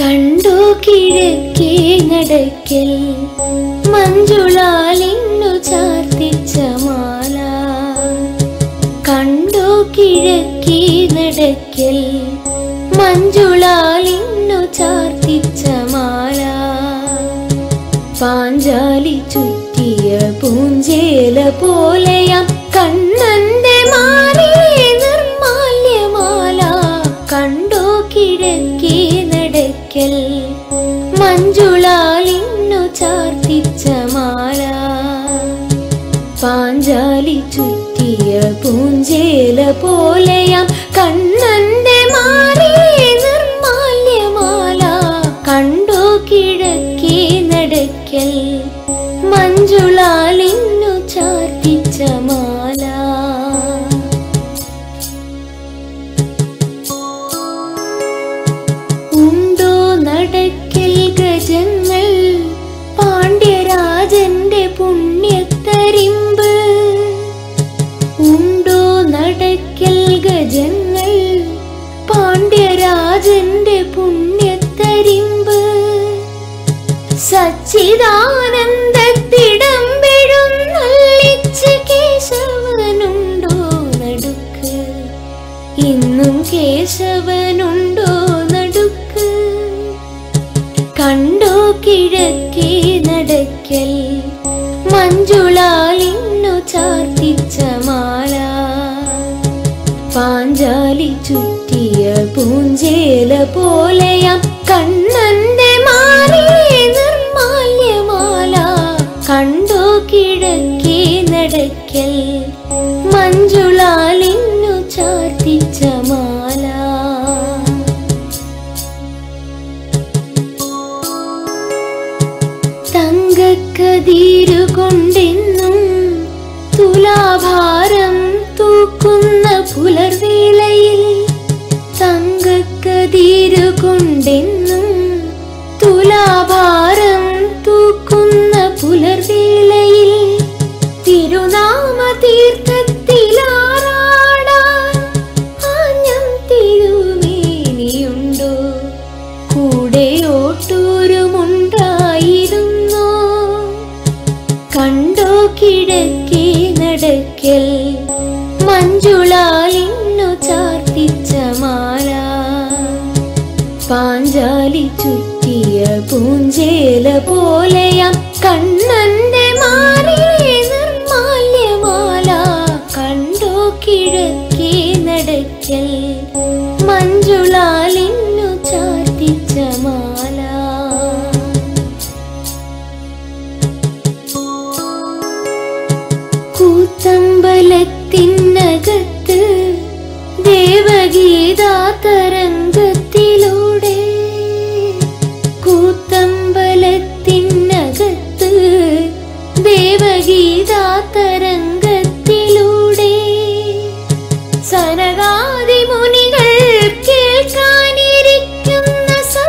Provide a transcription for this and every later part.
കണ്ടു കിഴക്കേ നടക്കൽ മഞ്ജുളാലിന്നു ചാർത്തിച്ച മാല കണ്ടു കിഴക്കേ നടക്കൽ മഞ്ജുളാലിന്നു ചാർത്തിച്ച മാല പാഞ്ചാലി ചുറ്റിയ പൂഞ്ചേല പോലെയാം കണ്ണന്റെ മാറിലെ നിർമാല്യമാല കണ്ടോ കിഴക്കേ നടക്കൽ മഞ്ജുളാലിന്നു ചാർത്തിച്ച മാല പാഞ്ചാലി ചുറ്റിയ പൂഞ്ചേല പോലെയാം കണ്ണന്റെ മാറിലെ നിർമാല്യമാല കണ്ടോ കിഴക്കേ നടക്കൽ മഞ്ജുളാലിന്നു ചാർത്തിച്ച മാല ഉണ്ടോ നടക്കൽ ഗജങ്ങൾ പാണ്ഡ്യരാജന്റെ പുണ്യത്തരിമ്പ് ഉണ്ടോ നടക്കൽ ഗജങ്ങൾ പാണ്ഡ്യരാജന്റെ പുണ്യത്തരിമ്പ് സച്ചിദാനന്ദത്തിടമ്പെഴുന്നള്ളിച്ച് കേശവനുണ്ടോ നടുക്ക് ഇന്നും കേശവനുണ്ടോ നടുക്ക് കണ്ടോ കിഴക്കേ നടക്കൽ മഞ്ജുളാലിന്നു ചാർത്തിച്ച മാല പാഞ്ചാലി ചുറ്റിയ പൂഞ്ചേല പോലെയാം കണ്ണന്റെ മാറിലെ നിർമാല്യമാല കണ്ടോ കിഴക്കേ നടക്കൽ മഞ്ജുളാലിന്നു ചാർത്തിച്ച മാല തങ്കക്കതിരു കൊണ്ടെന്നും തുലാഭാരം തൂക്കുന്ന പുലർവേളയിൽ തങ്കക്കതിരു കൊണ്ടെന്നും തുലാഭാരം തൂക്കുന്ന പുലർവേളയിൽ തിരുനാമ തീർത്ഥത്തിലാറാടാൻ ആഞ്ഞം തിരുമേനിയുണ്ടോ കൂടെ ഓട്ടൂരുമുണ്ടായിരുന്നോ കണ്ടോ കിഴക്കേ നടക്കൽ മഞ്ജുളാലിന്നു ചാർത്തിച്ച മാല പാഞ്ചാലി ചുറ്റിയ പൂഞ്ചേല പോലെയാം കണ്ണന്റെ മാറിലെ നിർമാല്യമാല കണ്ടോ കിഴക്കേ നടക്കൽ മഞ്ജുളാലിന്നു ചാർത്തിച്ച മാല കൂത്തമ്പലത്തിനകത്ത് ദേവഗീതാ തരംഗത്തിലൂടെ കൂത്തമ്പലത്തിനകത്ത് ദേവഗീതാ തരംഗത്തിലൂടെ സനകാദി മുനികൾ കേൾക്കാനിരിക്കുന്ന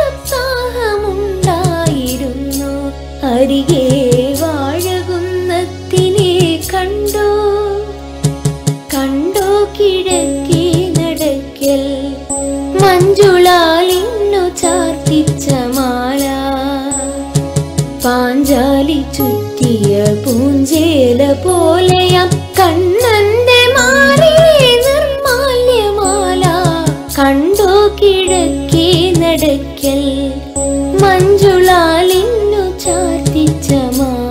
സപ്താഹമുണ്ടായിരുന്നു അരികെ വാഴകുന്നത്തിനെ കണ്ടോ കണ്ടോ കിഴക്കേ നടക്കൽ മഞ്ജുളാലിന്നു ചാർത്തിച്ച മാല പാഞ്ചാലി ചുറ്റിയ പൂഞ്ചേല പോലെയാം കണ്ണന്റെ മാറിലെ നിർമാല്യമാല കണ്ടോ കിഴക്കേ നടക്കൽ മഞ്ജുളാലിന്നു ചാർത്തിച്ച മാല